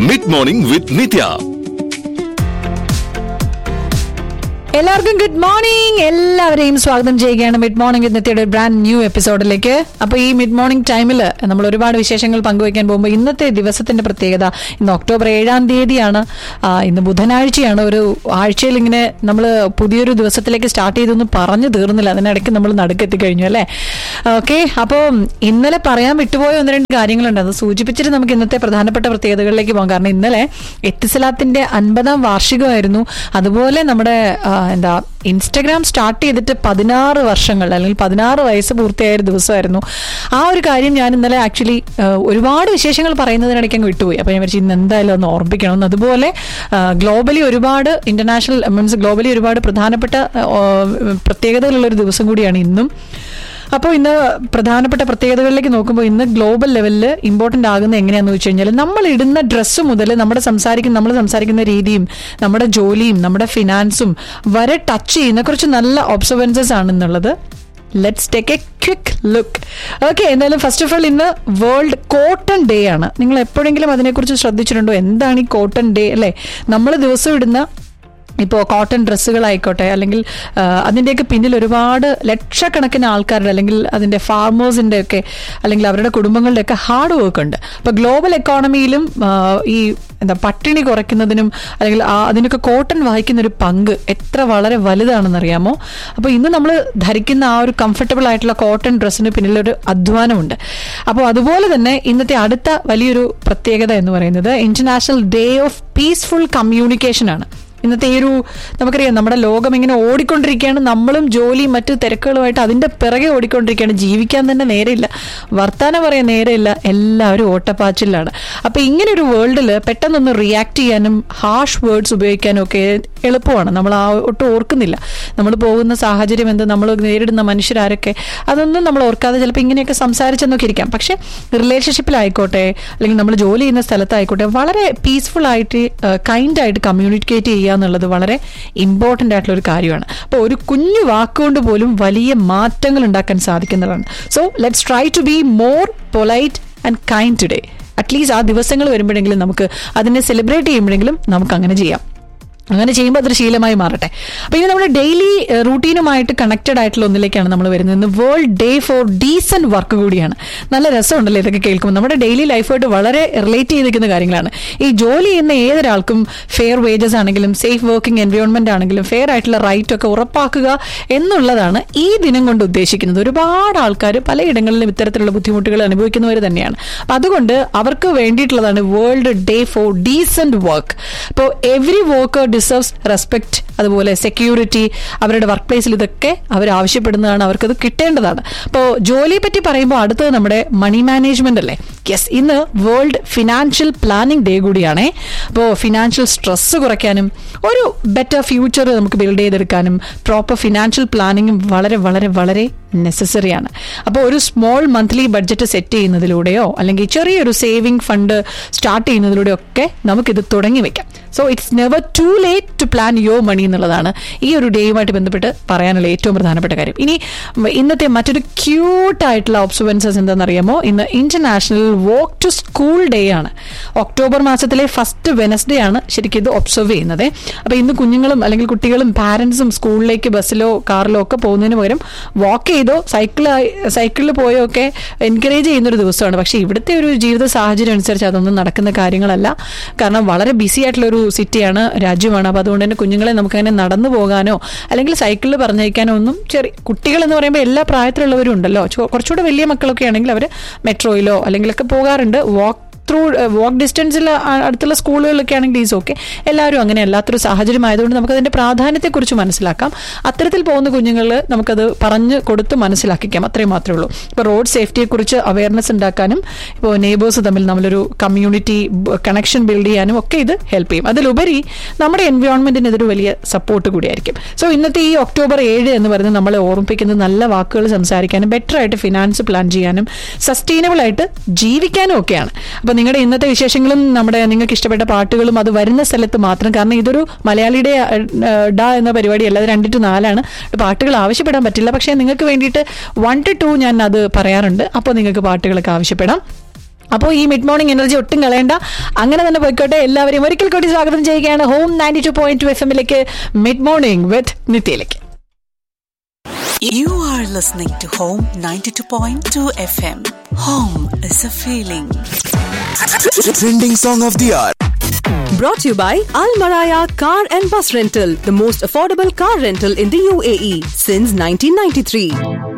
Mid morning വിത്ത് നിത്യ എല്ലാവർക്കും good morning എല്ലാവരെയും സ്വാഗതം ചെയ്യുകയാണ് മിഡ് മോർണിംഗ് ഇന്നത്തെ ബ്രാൻഡ് ന്യൂ എപ്പിസോഡിലേക്ക് അപ്പോൾ ഈ മിഡ് മോർണിംഗ് ടൈമിൽ നമ്മൾ ഒരുപാട് വിശേഷങ്ങൾ പങ്കുവയ്ക്കാൻ പോകുമ്പോൾ ഇന്നത്തെ ദിവസത്തിന്റെ പ്രത്യേകത ഇന്ന് ഒക്ടോബർ ഏഴാം തീയതിയാണ് ആ, ഇന്ന് ബുധനാഴ്ചയാണ് ഒരു ആഴ്ചയിൽ ഇങ്ങനെ നമ്മൾ പുതിയൊരു ദിവസത്തിലേക്ക് സ്റ്റാർട്ട് ചെയ്തൊന്നും പറഞ്ഞു തീർന്നില്ല അതിനിടയ്ക്ക് നമ്മൾ നടുക്കെത്തി കഴിഞ്ഞു അല്ലേ ഓക്കെ അപ്പോൾ ഇന്നലെ പറയാൻ വിട്ടുപോയ ഒന്ന് രണ്ട് കാര്യങ്ങളുണ്ട് അത് സൂചിപ്പിച്ചിട്ട് നമുക്ക് ഇന്നത്തെ പ്രധാനപ്പെട്ട പ്രത്യേകതകളിലേക്ക് പോകാം കാരണം ഇന്നലെ എത്തിസലാത്തിന്റെ അൻപതാം വാർഷികമായിരുന്നു അതുപോലെ നമ്മുടെ ആ, എന്താ ഇൻസ്റ്റഗ്രാം സ്റ്റാർട്ട് ചെയ്തിട്ട് പതിനാറ് വർഷങ്ങൾ അല്ലെങ്കിൽ പതിനാറ് വയസ്സ് പൂർത്തിയായ ഒരു ദിവസമായിരുന്നു ആ ഒരു കാര്യം ഞാൻ ഇന്നലെ ആക്ച്വലി ഒരുപാട് വിശേഷങ്ങൾ പറയുന്നതിനിടയ്ക്ക് അങ്ങ് വിട്ടുപോയി അപ്പോൾ ഞാൻ വിചാരിച്ചു ഇന്ന് എന്തായാലും ഒന്ന് ഓർമ്മിക്കണം അതുപോലെ ഗ്ലോബലി ഒരുപാട് ഇന്റർനാഷണൽ മീൻസ് ഗ്ലോബലി ഒരുപാട് പ്രധാനപ്പെട്ട ആ, പ്രത്യേകതകളുള്ള ഒരു ദിവസം കൂടിയാണ് ഇന്നും അപ്പോൾ ഇന്ന് പ്രധാനപ്പെട്ട പ്രത്യേകതകളിലേക്ക് നോക്കുമ്പോൾ ഇന്ന് ഗ്ലോബൽ ലെവലിൽ ഇമ്പോർട്ടൻ്റ് ആകുന്ന എങ്ങനെയാണെന്ന് വെച്ച് കഴിഞ്ഞാൽ നമ്മൾ ഇടുന്ന ഡ്രസ്സ് മുതൽ നമ്മുടെ സംസാരിക്കുന്ന നമ്മൾ സംസാരിക്കുന്ന രീതിയും നമ്മുടെ ജോലിയും നമ്മുടെ ഫിനാൻസും വരെ ടച്ച് ചെയ്യുന്ന കുറച്ച് നല്ല ഒബ്സർവൻസസ് ആണെന്നുള്ളത് let's take a quick look okay എന്തായാലും ഫസ്റ്റ് ഓഫ് ഓൾ ഇന്ന് വേൾഡ് കോട്ടൺ ഡേ ആണ് നിങ്ങൾ എപ്പോഴെങ്കിലും അതിനെക്കുറിച്ച് ശ്രദ്ധിച്ചിട്ടുണ്ടോ എന്താണ് ഈ കോട്ടൺ ഡേ അല്ലേ നമ്മൾ ദിവസം ഇടുന്ന ഇപ്പോൾ കോട്ടൺ ഡ്രസ്സുകളായിക്കോട്ടെ അല്ലെങ്കിൽ ആ, അതിൻ്റെയൊക്കെ പിന്നിൽ ഒരുപാട് ലക്ഷക്കണക്കിന് ആൾക്കാരുടെ അല്ലെങ്കിൽ അതിൻ്റെ ഫാർമേഴ്സിൻ്റെ ഒക്കെ അല്ലെങ്കിൽ അവരുടെ കുടുംബങ്ങളുടെ ഒക്കെ ഹാർഡ് വർക്ക് ഉണ്ട് അപ്പോൾ ഗ്ലോബൽ എക്കോണമിയിലും ആ, ഈ എന്താ പട്ടിണി കുറയ്ക്കുന്നതിനും അല്ലെങ്കിൽ ആ അതിനൊക്കെ കോട്ടൺ വഹിക്കുന്ന ഒരു പങ്ക് എത്ര വളരെ വലുതാണെന്നറിയാമോ അപ്പോൾ ഇന്ന് നമ്മൾ ധരിക്കുന്ന ആ ഒരു കംഫർട്ടബിൾ ആയിട്ടുള്ള കോട്ടൺ ഡ്രസ്സിന് പിന്നിലൊരു അധ്വാനമുണ്ട് അപ്പോൾ അതുപോലെ തന്നെ ഇന്നത്തെ അടുത്ത വലിയൊരു പ്രത്യേകത എന്ന് പറയുന്നത് international day of peaceful communication ആണ് ഇന്നത്തെ ഈ ഒരു നമുക്കറിയാം നമ്മുടെ ലോകം ഇങ്ങനെ ഓടിക്കൊണ്ടിരിക്കുകയാണ് നമ്മളും ജോലിയും മറ്റു തിരക്കുകളുമായിട്ട് അതിന്റെ പിറകെ ഓടിക്കൊണ്ടിരിക്കുകയാണ് ജീവിക്കാൻ തന്നെ നേരെയില്ല വർത്താനം പറയാൻ നേരെയില്ല എല്ലാവരും ഓട്ടപ്പാച്ചിലാണ് അപ്പൊ ഇങ്ങനെ ഒരു വേൾഡിൽ പെട്ടെന്നൊന്ന് റിയാക്ട് ചെയ്യാനും ഹാഷ് വേർഡ്സ് ഉപയോഗിക്കാനും ഒക്കെ എളുപ്പമാണ് നമ്മൾ ആ ഒട്ടും ഓർക്കുന്നില്ല നമ്മൾ പോകുന്ന സാഹചര്യം എന്ത് നമ്മൾ നേരിടുന്ന മനുഷ്യരാരൊക്കെ അതൊന്നും നമ്മൾ ഓർക്കാതെ ചിലപ്പോൾ ഇങ്ങനെയൊക്കെ സംസാരിച്ചെന്നൊക്കെ ഇരിക്കാം പക്ഷെ റിലേഷൻഷിപ്പിലായിക്കോട്ടെ അല്ലെങ്കിൽ നമ്മൾ ജോലി ചെയ്യുന്ന സ്ഥലത്തായിക്കോട്ടെ വളരെ പീസ്ഫുൾ ആയിട്ട് കൈൻഡ് ആയിട്ട് കമ്മ്യൂണിക്കേറ്റ് ചെയ്യുക എന്നുള്ളത് വളരെ ഇമ്പോർട്ടൻ്റ് ആയിട്ടുള്ള ഒരു കാര്യമാണ് അപ്പോൾ ഒരു കുഞ്ഞു വാക്കുകൊണ്ട് പോലും വലിയ മാറ്റങ്ങൾ ഉണ്ടാക്കാൻ സാധിക്കുന്നതാണ് so let's try to be more polite and kind today at least ആ ദിവസങ്ങൾ വരുമ്പോഴെങ്കിലും നമുക്ക് അതിനെ സെലിബ്രേറ്റ് ചെയ്യുമ്പോഴെങ്കിലും നമുക്ക് അങ്ങനെ ചെയ്യാം അങ്ങനെ ചെയ്യുമ്പോൾ അതൊരു ശീലമായി മാറട്ടെ അപ്പോൾ ഇനി നമ്മുടെ ഡെയിലി റൂട്ടീനുമായിട്ട് കണക്റ്റഡ് ആയിട്ടുള്ള ഒന്നിലേക്കാണ് നമ്മൾ വരുന്നത് ഇന്ന് world day for decent work കൂടിയാണ് നല്ല രസമുണ്ടല്ലോ ഇതൊക്കെ കേൾക്കുമ്പോൾ നമ്മുടെ ഡെയിലി ലൈഫായിട്ട് വളരെ റിലേറ്റ് ചെയ്തിരിക്കുന്ന കാര്യങ്ങളാണ് ഈ ജോലി ചെയ്യുന്ന ഏതൊരാൾക്കും ഫെയർ വേജസ് ആണെങ്കിലും സേഫ് വർക്കിംഗ് എൻവയോൺമെന്റ് ആണെങ്കിലും ഫെയർ ആയിട്ടുള്ള റൈറ്റ് ഒക്കെ ഉറപ്പാക്കുക എന്നുള്ളതാണ് ഈ ദിനം കൊണ്ട് ഉദ്ദേശിക്കുന്നത് ഒരുപാട് ആൾക്കാർ പലയിടങ്ങളിലും ഇത്തരത്തിലുള്ള ബുദ്ധിമുട്ടുകൾ അനുഭവിക്കുന്നവർ തന്നെയാണ് അപ്പം അതുകൊണ്ട് അവർക്ക് വേണ്ടിയിട്ടുള്ളതാണ് world day for decent work ഇപ്പോൾ എവറി വർക്കർ ഡിസേർവ്സ് റെസ്പെക്ട് അതുപോലെ സെക്യൂരിറ്റി അവരുടെ വർക്ക് പ്ലേസിൽ ഇതൊക്കെ അവർ ആവശ്യപ്പെടുന്നതാണ് അവർക്കത് കിട്ടേണ്ടതാണ് അപ്പോൾ ജോലിയെ പറ്റി പറയുമ്പോൾ അടുത്തത് നമ്മുടെ മണി മാനേജ്മെന്റ് അല്ലേ യെസ് ഇന്ന് വേൾഡ് ഫിനാൻഷ്യൽ പ്ലാനിംഗ് ഡേ കൂടിയാണേ അപ്പോൾ ഫിനാൻഷ്യൽ സ്ട്രെസ് കുറയ്ക്കാനും ഒരു ബെറ്റർ ഫ്യൂച്ചർ നമുക്ക് ബിൽഡ് ചെയ്തെടുക്കാനും പ്രോപ്പർ ഫിനാൻഷ്യൽ പ്ലാനിങ്ങും വളരെ വളരെ വളരെ നെസസറിയാണ് അപ്പോൾ ഒരു സ്മോൾ മന്ത്ലി ബഡ്ജറ്റ് സെറ്റ് ചെയ്യുന്നതിലൂടെയോ അല്ലെങ്കിൽ ചെറിയൊരു സേവിംഗ് ഫണ്ട് സ്റ്റാർട്ട് ചെയ്യുന്നതിലൂടെയോ ഒക്കെ നമുക്കിത് തുടങ്ങി വെക്കാം so it's never too late to plan your money എന്നുള്ളതാണ് ഈ ഒരു ഡേയുമായിട്ട് ബന്ധപ്പെട്ട് പറയാനുള്ള ഏറ്റവും പ്രധാനപ്പെട്ട കാര്യം ഇനി ഇന്നത്തെ മറ്റൊരു ക്യൂട്ട് ആയിട്ടുള്ള ഒബ്സർവൻസസ് എന്താണെന്നറിയാമോ ഇന്ന് international walk to school day ആണ് ഒക്ടോബർ മാസത്തിലെ ഫസ്റ്റ് വെനസ്ഡേ ആണ് ശരിക്കും ഇത് ഒബ്സർവ് ചെയ്യുന്നത് അപ്പോൾ ഇന്ന് കുഞ്ഞുങ്ങളും അല്ലെങ്കിൽ കുട്ടികളും പാരൻസും സ്കൂളിലേക്ക് ബസ്സിലോ കാറിലോ ഒക്കെ പോകുന്നതിന് പകരം വാക്ക് ചെയ്തോ സൈക്കിൾ സൈക്കിളിൽ പോയോ ഒക്കെ എൻകറേജ് ചെയ്യുന്ന ഒരു ദിവസമാണ് പക്ഷേ ഇവിടുത്തെ ഒരു ജീവിത സാഹചര്യം അനുസരിച്ച് അതൊന്നും നടക്കുന്ന കാര്യങ്ങളല്ല കാരണം വളരെ ബിസി ആയിട്ടുള്ള ഒരു സിറ്റിയാണ് രാജ്യമാണ് അപ്പോൾ അതുകൊണ്ട് തന്നെ കുഞ്ഞുങ്ങളെ നമുക്കങ്ങനെ നടന്നു പോകാനോ അല്ലെങ്കിൽ സൈക്കിളിൽ പറഞ്ഞയക്കാനോ ഒന്നും ചെറിയ കുട്ടികൾ എന്ന് പറയുമ്പോൾ എല്ലാ പ്രായത്തിലുള്ളവരും ഉണ്ടല്ലോ ചു- കുറച്ചുകൂടെ വലിയ മക്കളൊക്കെ ആണെങ്കിൽ അവർ മെട്രോയിലോ അല്ലെങ്കിലൊക്കെ പോകാറുണ്ട് വാക്ക് ത്രൂ വാക്ക് ഡിസ്റ്റൻസിൽ അടുത്തുള്ള സ്കൂളുകളിലൊക്കെ ആണെങ്കിൽ ഈസ് ഓക്കെ എല്ലാവരും അങ്ങനെ അല്ലാത്തൊരു സാഹചര്യം ആയതുകൊണ്ട് നമുക്കതിൻ്റെ പ്രാധാന്യത്തെക്കുറിച്ച് മനസ്സിലാക്കാം അത്തരത്തിൽ പോകുന്ന കുഞ്ഞുങ്ങൾ നമുക്കത് പറഞ്ഞ് കൊടുത്ത് മനസ്സിലാക്കിക്കാം അത്രയും മാത്രമേ ഉള്ളൂ ഇപ്പോൾ റോഡ് സേഫ്റ്റിയെക്കുറിച്ച് അവയർനെസ് ഉണ്ടാക്കാനും ഇപ്പോൾ നെയ്ബേഴ്സ് തമ്മിൽ നമ്മളൊരു കമ്മ്യൂണിറ്റി കണക്ഷൻ ബിൽഡ് ചെയ്യാനും ഒക്കെ ഇത് ഹെൽപ്പ് ചെയ്യും അതിലുപരി നമ്മുടെ എൻവയോൺമെന്റിന് ഇതൊരു വലിയ സപ്പോർട്ട് കൂടിയായിരിക്കും സോ ഇന്നത്തെ ഈ ഒക്ടോബർ ഏഴ് എന്ന് പറയുന്നത് നമ്മളെ ഓർമ്മിപ്പിക്കുന്നത് നല്ല വാക്കുകൾ സംസാരിക്കാനും ബെറ്റർ ആയിട്ട് ഫിനാൻസ് പ്ലാൻ ചെയ്യാനും സസ്റ്റൈനബിൾ ആയിട്ട് ജീവിക്കാനും ഒക്കെയാണ് അപ്പോൾ നിങ്ങളുടെ ഇന്നത്തെ വിശേഷങ്ങളും നമ്മുടെ നിങ്ങൾക്ക് ഇഷ്ടപ്പെട്ട പാട്ടുകളും അത് വരുന്ന സ്ഥലത്ത് മാത്രം കാരണം ഇതൊരു മലയാളിയുടെ ഏഹ്, ഡ എന്ന പരിപാടിയല്ല അത് രണ്ട് ടു നാലാണ് പാട്ടുകൾ ആവശ്യപ്പെടാൻ പറ്റില്ല പക്ഷേ നിങ്ങൾക്ക് വേണ്ടിയിട്ട് വൺ ടു ടു ഞാൻ അത് പറയാറുണ്ട് അപ്പോൾ നിങ്ങൾക്ക് പാട്ടുകളൊക്കെ ആവശ്യപ്പെടാം അപ്പോൾ ഈ മിഡ് മോർണിംഗ് എനർജി ഒട്ടും കളയണ്ട അങ്ങനെ തന്നെ പോയിക്കോട്ടെ എല്ലാവരെയും ഒരിക്കൽ കൂടി സ്വാഗതം ചെയ്യുകയാണ് home ninety two point two F എമ്മിലേക്ക് മിഡ് മോർണിംഗ് വിത്ത് നിത്യയിലേക്ക് You are listening to Home 92.2 FM. Home is a feeling. Trending song of the hour. Brought to you by Al Maraya Car and Bus Rental, the most affordable car rental in the UAE since 1993.